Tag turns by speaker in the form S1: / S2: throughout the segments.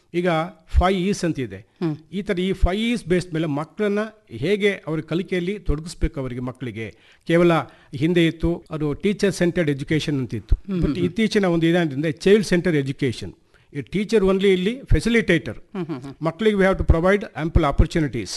S1: ಈಗ five is ಅಂತ ಇದೆ ಈ ಥರ ಈ ಫೈ ಈಸ್ ಬೇಸ್ ಮೇಲೆ ಮಕ್ಕಳನ್ನ ಹೇಗೆ ಅವ್ರ ಕಲಿಕೆಯಲ್ಲಿ ತೊಡಗಿಸ್ಬೇಕು ಅವರಿಗೆ ಮಕ್ಕಳಿಗೆ ಕೇವಲ ಹಿಂದೆ ಇತ್ತು ಅದು ಟೀಚರ್ ಸೆಂಟರ್ಡ್ ಎಜುಕೇಷನ್ ಅಂತ ಇತ್ತು ಬಟ್ ಇತ್ತೀಚಿನ ಒಂದು ಇದಾದ್ರಿಂದ ಚೈಲ್ಡ್ ಸೆಂಟರ್ ಎಜುಕೇಷನ್ ಈ ಟೀಚರ್ ಓನ್ಲಿ ಇಲ್ಲಿ ಫೆಸಿಲಿಟೇಟರ್ ಮಕ್ಕಳಿಗೆ we have to provide ample opportunities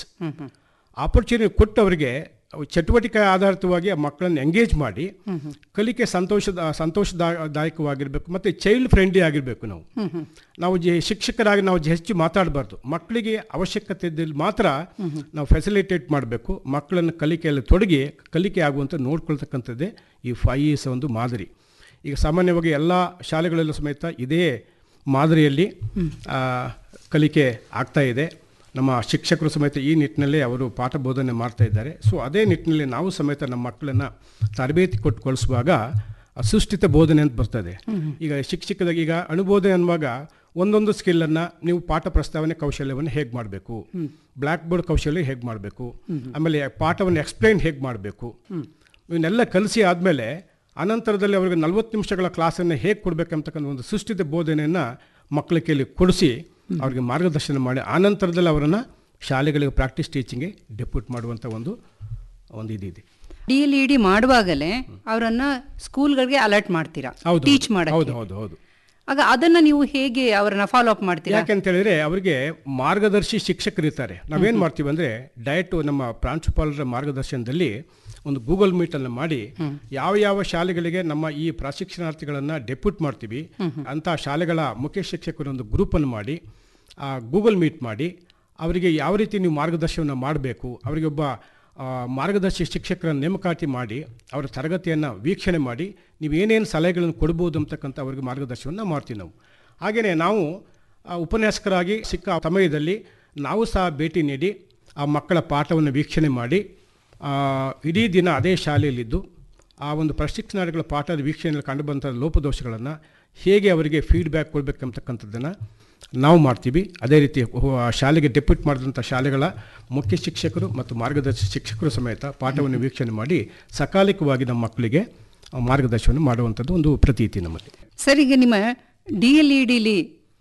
S1: opportunity ಕೊಟ್ಟು ಅವರಿಗೆ ಚಟುವಟಿಕೆ ಆಧಾರಿತವಾಗಿ ಆ ಮಕ್ಕಳನ್ನು ಎಂಗೇಜ್ ಮಾಡಿ ಕಲಿಕೆ ಸಂತೋಷದ ಸಂತೋಷದಾಯಕವಾಗಿರಬೇಕು ಮತ್ತು ಚೈಲ್ಡ್ ಫ್ರೆಂಡ್ಲಿ ಆಗಿರಬೇಕು ನಾವು ನಾವು ಜೆ ಶಿಕ್ಷಕರಾಗಿ ನಾವು ಹೆಚ್ಚು ಮಾತಾಡಬಾರ್ದು ಮಕ್ಕಳಿಗೆ ಅವಶ್ಯಕತೆ ಇದ್ದಲ್ಲಿ ಮಾತ್ರ ನಾವು ಫೆಸಿಲಿಟೇಟ್ ಮಾಡಬೇಕು ಮಕ್ಕಳನ್ನು ಕಲಿಕೆಯಲ್ಲಿ ತೊಡಗಿ ಕಲಿಕೆ ಆಗುವಂಥ ನೋಡ್ಕೊಳ್ತಕ್ಕಂಥದ್ದೇ ಈ ಫೈ ಇಸ್ ಒಂದು ಮಾದರಿ ಈಗ ಸಾಮಾನ್ಯವಾಗಿ ಎಲ್ಲ ಶಾಲೆಗಳಲ್ಲೂ ಸಮೇತ ಇದೇ ಮಾದರಿಯಲ್ಲಿ ಆ, ಕಲಿಕೆ ಆಗ್ತಾ ಇದೆ ನಮ್ಮ ಶಿಕ್ಷಕರು ಸಮೇತ ಈ ನಿಟ್ಟಿನಲ್ಲಿ ಅವರು ಪಾಠ ಬೋಧನೆ ಮಾಡ್ತಾ ಇದ್ದಾರೆ ಸೊ ಅದೇ ನಿಟ್ಟಿನಲ್ಲಿ ನಾವು ಸಮೇತ ನಮ್ಮ ಮಕ್ಕಳನ್ನು ತರಬೇತಿ ಕೊಟ್ಟು ಕಳಿಸುವಾಗ ಸುಸ್ಥಿತ ಬೋಧನೆ ಅಂತ ಬರ್ತದೆ ಈಗ ಶಿಕ್ಷಕದಾಗ ಈಗ ಅನುಬೋಧನೆ ಅನ್ನುವಾಗ ಒಂದೊಂದು ಸ್ಕಿಲ್ಲನ್ನು ನೀವು ಪಾಠ ಪ್ರಸ್ತಾವನೆ ಕೌಶಲ್ಯವನ್ನು ಹೇಗೆ ಮಾಡಬೇಕು ಬ್ಲ್ಯಾಕ್ ಬೋರ್ಡ್ ಕೌಶಲ್ಯ ಹೇಗೆ ಮಾಡಬೇಕು ಆಮೇಲೆ ಪಾಠವನ್ನು ಎಕ್ಸ್ಪ್ಲೈನ್ ಹೇಗೆ ಮಾಡಬೇಕು ಇವನ್ನೆಲ್ಲ ಕಲಿಸಿ ಆದಮೇಲೆ ಅನಂತರದಲ್ಲಿ ಅವರಿಗೆ ನಲವತ್ತು ನಿಮಿಷಗಳ ಕ್ಲಾಸನ್ನು ಹೇಗೆ ಕೊಡಬೇಕಂತಕ್ಕಂಥ ಒಂದು ಸುಸ್ಥಿತ ಬೋಧನೆಯನ್ನು ಮಕ್ಕಳ ಕೈಲಿ ಕೊಡಿಸಿ ಅವರಿಗೆ ಮಾರ್ಗದರ್ಶನ ಮಾಡಿ ಆನಂತರದಲ್ಲಿ ಅವರನ್ನು ಶಾಲೆಗಳಿಗೆ ಪ್ರಾಕ್ಟೀಸ್ ಟೀಚಿಂಗ್ಗೆ ಡೆಪ್ಯೂಟ್ ಮಾಡುವಂಥ ಒಂದು ಒಂದು ಇದಿದೆ
S2: ಡಿ ಎಲ್ ಇ ಡಿ ಮಾಡುವಾಗಲೇ ಅವರನ್ನ ಸ್ಕೂಲ್ಗಳಿಗೆ ಅಲರ್ಟ್ ಮಾಡ್ತೀರಾ
S1: ಹೌದು
S2: ಟೀಚ್
S1: ಹೌದು
S2: ಮಾಡಕ್ಕೆ
S1: ಹೌದು ಹೌದು
S2: ಆಗ ಅದನ್ನ ನೀವು ಹೇಗೆ ಅವರನ್ನ ಫಾಲೋ ಅಪ್ ಮಾಡ್ತೀರಾ
S1: ಯಾಕೆಂತ ಹೇಳಿದ್ರೆ ಅವರಿಗೆ ಮಾರ್ಗದರ್ಶಿ ಶಿಕ್ಷಕರು ಇರ್ತಾರೆ ನಾವೇನು ಮಾಡ್ತೀವಿ ಅಂದರೆ ಡೈರೆಕ್ಟ್ ನಮ್ಮ ಪ್ರಾಂಶುಪಾಲರ ಮಾರ್ಗದರ್ಶನದಲ್ಲಿ ಒಂದು ಗೂಗಲ್ ಮೀಟನ್ನು ಮಾಡಿ ಯಾವ ಯಾವ ಶಾಲೆಗಳಿಗೆ ನಮ್ಮ ಈ ಪ್ರಶಿಕ್ಷಣಾರ್ಥಿಗಳನ್ನು ಡೆಪ್ಯೂಟ್ ಮಾಡ್ತೀವಿ ಅಂತ ಶಾಲೆಗಳ ಮುಖ್ಯ ಶಿಕ್ಷಕರು ಒಂದು ಗ್ರೂಪನ್ನು ಮಾಡಿ ಆ ಗೂಗಲ್ ಮೀಟ್ ಮಾಡಿ ಅವರಿಗೆ ಯಾವ ರೀತಿ ನೀವು ಮಾರ್ಗದರ್ಶನವನ್ನು ಮಾಡಬೇಕು ಅವರಿಗೆ ಒಬ್ಬ ಆ, ಮಾರ್ಗದರ್ಶಿ ಶಿಕ್ಷಕರನ್ನು ನೇಮಕಾತಿ ಮಾಡಿ ಅವರ ತರಗತಿಯನ್ನು ವೀಕ್ಷಣೆ ಮಾಡಿ ನೀವು ಏನೇನು ಸಲಹೆಗಳನ್ನು ಕೊಡ್ಬೋದು ಅಂತಕ್ಕಂಥ ಅವರಿಗೆ ಮಾರ್ಗದರ್ಶನವನ್ನು ಮಾಡ್ತೀವಿ ನಾವು ಹಾಗೆಯೇ ನಾವು ಆ, ಉಪನ್ಯಾಸಕರಾಗಿ ಸಿಕ್ಕ ಸಮಯದಲ್ಲಿ ನಾವು ಸಹ ಭೇಟಿ ನೀಡಿ ಆ ಮಕ್ಕಳ ಪಾಠವನ್ನು ವೀಕ್ಷಣೆ ಮಾಡಿ ಆ, ಇಡೀ ದಿನ ಅದೇ ಶಾಲೆಯಲ್ಲಿದ್ದು ಆ ಒಂದು ಪ್ರಶಿಕ್ಷಣಾರ್ಥಿಗಳ ಪಾಠದ ವೀಕ್ಷಣೆಯಲ್ಲಿ ಕಂಡುಬಂಥ ಲೋಪದೋಷಗಳನ್ನು ಹೇಗೆ ಅವರಿಗೆ ಫೀಡ್ಬ್ಯಾಕ್ ಕೊಡಬೇಕಂತಕ್ಕಂಥದ್ದನ್ನು ನಾವು ಮಾಡ್ತೀವಿ ಅದೇ ರೀತಿ ಹೋ- ಆ ಶಾಲೆಗೆ ಡೆಪ್ಯೂಟ್ ಮಾಡಿದಂಥ ಶಾಲೆಗಳ ಮುಖ್ಯ ಶಿಕ್ಷಕರು ಮತ್ತು ಮಾರ್ಗದರ್ಶಿ ಶಿಕ್ಷಕರು ಸಮೇತ ಪಾಠವನ್ನು ವೀಕ್ಷಣೆ ಮಾಡಿ ಸಕಾಲಿಕವಾಗಿ ನಮ್ಮ ಮಕ್ಕಳಿಗೆ ಆ, ಮಾರ್ಗದರ್ಶನ ಮಾಡುವಂಥದ್ದು ಒಂದು ಪ್ರತೀತಿ ನಮ್ಮಲ್ಲಿ
S2: ಸರ್ ಈಗ ನಿಮ್ಮ ಡಿ ಎಲ್ ಇ ಡಿಲಿ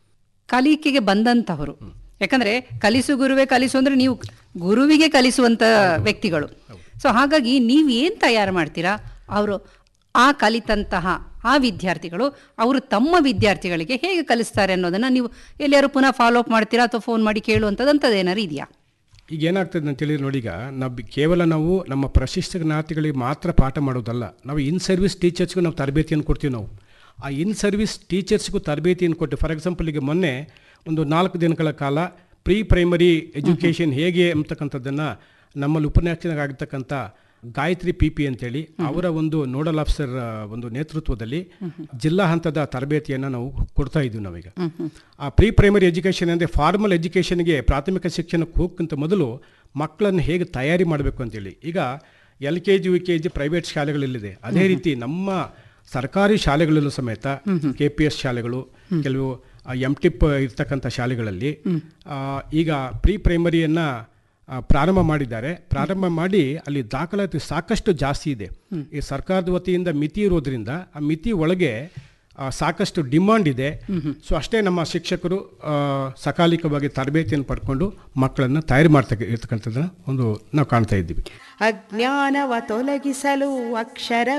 S2: ಕಲಿಕೆಗೆ ಬಂದಂತಹವರು ಯಾಕಂದ್ರೆ ಕಲಿಸು ಗುರುವೇ ಕಲಿಸು ಅಂದ್ರೆ ನೀವು ಗುರುವಿಗೆ ಕಲಿಸುವಂತ ವ್ಯಕ್ತಿಗಳು ಸೊ ಹಾಗಾಗಿ ನೀವು ಏನ್ ತಯಾರು ಮಾಡ್ತೀರಾ ಅವರು ಆ ಕಲಿತಂತಹ ಆ ವಿದ್ಯಾರ್ಥಿಗಳು ಅವರು ತಮ್ಮ ವಿದ್ಯಾರ್ಥಿಗಳಿಗೆ ಹೇಗೆ ಕಲಿಸ್ತಾರೆ ಅನ್ನೋದನ್ನ ನೀವು ಎಲ್ಲಿಯಾರು ಪುನಃ ಫಾಲೋ ಅಪ್ ಮಾಡ್ತೀರಾ ಅಥವಾ ಫೋನ್ ಮಾಡಿ ಕೇಳುವಂಥದ್ದು ಏನಾರು ಇದೆಯಾ
S1: ಈಗ ಏನಾಗ್ತದೆ ಅಂತ ಹೇಳಿದ್ರೆ ನೋಡಿ ಈಗ ನಾವು ಬಿ- ಕೇವಲ ನಾವು ನಮ್ಮ ಪ್ರಶಿಕ್ಷಣಾರ್ಥಿಗಳಿಗೆ ಮಾತ್ರ ಪಾಠ ಮಾಡೋದಲ್ಲ ನಾವು ಇನ್ ಸರ್ವಿಸ್ ಟೀಚರ್ಸ್ಗೂ ನಾವು ತರಬೇತಿಯನ್ನು ಕೊಡ್ತೀವಿ ನಾವು ಆ ಇನ್ ಸರ್ವಿಸ್ ಟೀಚರ್ಸ್ಗೂ ತರಬೇತಿಯನ್ನು ಕೊಟ್ಟು ಫಾರ್ ಎಕ್ಸಾಂಪಲ್ ಈಗ ಮೊನ್ನೆ ಒಂದು ನಾಲ್ಕು ದಿನಗಳ ಕಾಲ ಪ್ರೀ ಪ್ರೈಮರಿ ಎಜುಕೇಷನ್ ಹೇಗೆ ಅಂತಕ್ಕಂಥದ್ದನ್ನು ನಮ್ಮಲ್ಲಿ ಉಪನ್ಯಾಸಕರಾಗಿರ್ತಕ್ಕಂಥ ಗಾಯತ್ರಿ ಪಿ ಪಿ ಅಂತೇಳಿ ಅವರ ಒಂದು ನೋಡಲ್ ಆಫೀಸರ್ ಒಂದು ನೇತೃತ್ವದಲ್ಲಿ ಜಿಲ್ಲಾ ಹಂತದ ತರಬೇತಿಯನ್ನು ನಾವು ಕೊಡ್ತಾ ಇದ್ದೀವಿ ನಾವೀಗ ಆ ಪ್ರೀ ಪ್ರೈಮರಿ ಎಜುಕೇಷನ್ ಅಂದರೆ ಫಾರ್ಮಲ್ ಎಜುಕೇಷನ್ಗೆ ಪ್ರಾಥಮಿಕ ಶಿಕ್ಷಣಕ್ಕೆ ಹೋಗಕ್ಕಿಂತ ಮೊದಲು ಮಕ್ಕಳನ್ನು ಹೇಗೆ ತಯಾರಿ ಮಾಡಬೇಕು ಅಂತೇಳಿ ಈಗ L K G U K G private ಶಾಲೆಗಳಲ್ಲಿದೆ ಅದೇ ರೀತಿ ನಮ್ಮ ಸರ್ಕಾರಿ ಶಾಲೆಗಳಲ್ಲೂ ಸಮೇತ ಕೆ ಪಿ ಎಸ್ ಶಾಲೆಗಳು ಕೆಲವು ಎಂ ಟಿಪ್ ಇರ್ತಕ್ಕಂಥ ಶಾಲೆಗಳಲ್ಲಿ ಆ, ಈಗ ಪ್ರೀ ಪ್ರೈಮರಿಯನ್ನು ಪ್ರಾರಂಭ ಮಾಡಿದ್ದಾರೆ ಪ್ರಾರಂಭ ಮಾಡಿ ಅಲ್ಲಿ ದಾಖಲಾತಿ ಸಾಕಷ್ಟು ಜಾಸ್ತಿ ಇದೆ ಈ ಸರ್ಕಾರದ ವತಿಯಿಂದ ಮಿತಿ ಇರೋದ್ರಿಂದ ಆ ಮಿತಿ ಒಳಗೆ ಆ, ಸಾಕಷ್ಟು ಡಿಮಾಂಡ್ ಇದೆ ಸೊ ಅಷ್ಟೇ ನಮ್ಮ ಶಿಕ್ಷಕರು ಆ, ಸಕಾಲಿಕವಾಗಿ ತರಬೇತಿಯನ್ನು ಪಡ್ಕೊಂಡು ಮಕ್ಕಳನ್ನು ತಯಾರಿ ಮಾಡ್ತಾ ಇರ್ತಕ್ಕಂಥದ್ದನ್ನ ಒಂದು ನಾವು ಕಾಣ್ತಾ ಇದ್ದೀವಿ
S3: ಅಜ್ಞಾನವ ತೊಲಗಿಸಲು ಅಕ್ಷರ